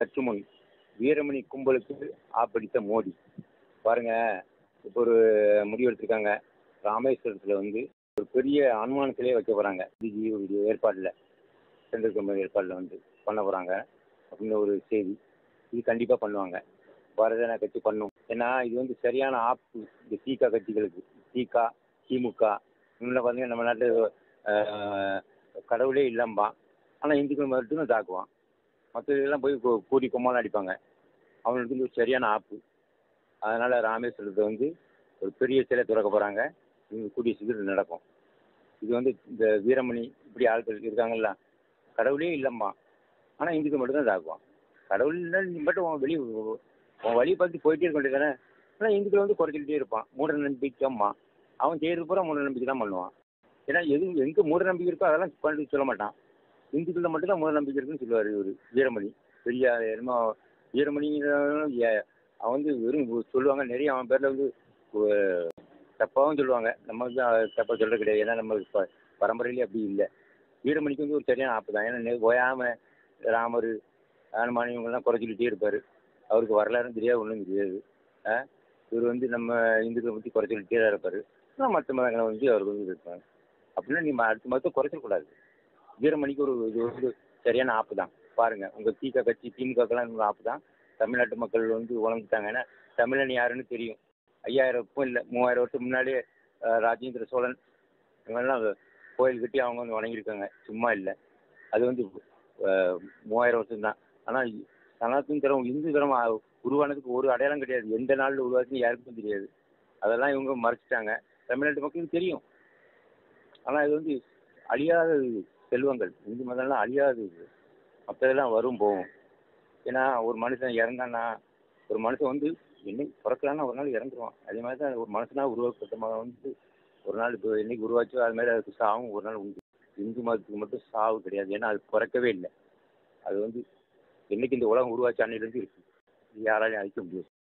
சற்று முன் வீரமணி கும்பலுக்கு ஆப்படித்த மோடி பாருங்க இப்போ ஒரு முடிவு எடுத்திருக்காங்க ராமேஸ்வரத்தில் வந்து ஒரு பெரிய அனுமான சிலையை வைக்க போகிறாங்க பிஜியுடைய ஏற்பாட்டில் சென்ட்ரல் கவர்மெண்ட் ஏற்பாட்டில் வந்து பண்ண போகிறாங்க அப்படின்னு ஒரு செய்தி இது கண்டிப்பாக பண்ணுவாங்க பாரதிய ஜனதா கட்சி பண்ணும் ஏன்னா இது வந்து சரியான ஆப்பு இந்த திக கட்சிகளுக்கு திக திமுக இன்னும் பார்த்தீங்கன்னா நம்ம நாட்டு கடவுளே இல்லம்பான் ஆனால் இந்துக்கள் மட்டும் தாக்குவான் மற்றதெல்லாம் போய் கூ- கூடி கும்மாலம் அடிப்பாங்க அவங்களுக்கு வந்து ஒரு சரியான ஆப்பு அதனால் ராமேஸ்வரத்தை வந்து ஒரு பெரிய சிலை திறக்க போகிறாங்க இது கூடிய சீக்கிரம் நடக்கும் இது வந்து இந்த வீரமணி இப்படி ஆட்கள் இருக்காங்கல்ல கடவுளே இல்லம்மா ஆனால் இந்துக்கள் மட்டும்தான் தாக்குவான் கடவுள் இல்லை நீ மட்டும் உன் வெளி உன் வழி பார்த்து போயிட்டே இருக்க வேண்டியதானே ஆனால் இந்துக்கள் வந்து குறைச்சிக்கிட்டே இருப்பான் மூட நம்பிக்கைம்மா அவன் செய்கிறது பூரா மூட நம்பிக்கை தான் பண்ணுவான் ஏன்னா எது எங்கே மூட நம்பிக்கை இருக்கோ அதெல்லாம் பண்ணி சொல்ல மாட்டான் இந்துக்களில் மட்டும்தான் மூட நம்பிக்கை இருக்குன்னு சொல்லுவார் இவர் வீரமணி பெரிய என்னமோ வீரமணி ஏ- அவன் வந்து வெறும் சொல்லுவாங்க நிறைய அவன் பேரில் வந்து ஒ- தப்பாகவும் சொல்லுவாங்க நம்ம வந்து தப்பாக சொல்கிறது கிடையாது ஏன்னா நம்ம ப- பரம்பரையிலே அப்படி இல்லை வீரமணிக்கு வந்து ஒரு சரியான ஆப்பு தான் ஏன்னா ஓயாமல் ராமர் ஹனுமான் இவங்கெல்லாம் குறைச்சிக்கிட்டே இருப்பார் அவருக்கு வரலாறும் தெரியாது ஒன்றும் தெரியாது ஆ இவர் வந்து நம்ம இந்துக்களை பற்றி குறைச்சிக்கிட்டே தான் இருப்பார் ஆனால் மற்ற மதங்களை வந்து அவருக்கு வந்து இருப்பாங்க அப்படின்னா நீ ம- அடுத்த மதத்தை குறைச்சிடக்கூடாது வீரமணிக்கு ஒரு இது வந்து சரியான ஆப்பு தான் பாருங்க உங்க திக கட்சி திமுகக்கெல்லாம் ஒரு ஆப்பு தான் தமிழ்நாட்டு மக்கள் வந்து உணர்ந்துட்டாங்க ஏன்னா தமிழன் யாருன்னு தெரியும் ஐயாயிரம் இப்போ இல்லை மூவாயிரம் வருஷம் முன்னாடியே அஹ், ராஜேந்திர சோழன் இவங்கெல்லாம் கோயில் கட்டி அவங்க வந்து வணங்கியிருக்காங்க சும்மா இல்லை அது வந்து அஹ், மூவாயிரம் வருஷம் தான் ஆனால் சனாத்தன் தரம் இந்து தரம் அஹ், உருவானதுக்கு ஒரு அடையாளம் கிடையாது எந்த நாளில் உருவாச்சுன்னு யாருக்கும் தெரியாது அதெல்லாம் இவங்க மறைச்சிட்டாங்க தமிழ்நாட்டு மக்களுக்கு தெரியும் ஆனால் இது வந்து அழியாத இது, செல்வங்கள் இந்து மதம்லாம் அழியாத இது மற்றதெல்லாம் வரும் போகும் ஏன்னா ஒரு மனுஷன் இறந்தான்னா ஒரு மனுஷன் வந்து என்னைக்கு பிறக்கிறான்னா ஒரு நாள் இறந்துருவான் அதே மாதிரி தான் ஒரு மனுஷனா உருவாக்கப்பட்ட மதம் வந்து ஒரு நாள் இப்போ என்னைக்கு உருவாச்சோ அது மாதிரி அதுக்கு சாவும் ஒரு நாள் உண்டு இந்து மதத்துக்கு மட்டும் சாவு கிடையாது ஏன்னா அது பிறக்கவே இல்லை அது வந்து என்னைக்கு இந்த உலகம் உருவாச்ச அன்னையிலேருந்து இருக்குது யாராலையும் அழிக்க முடியாது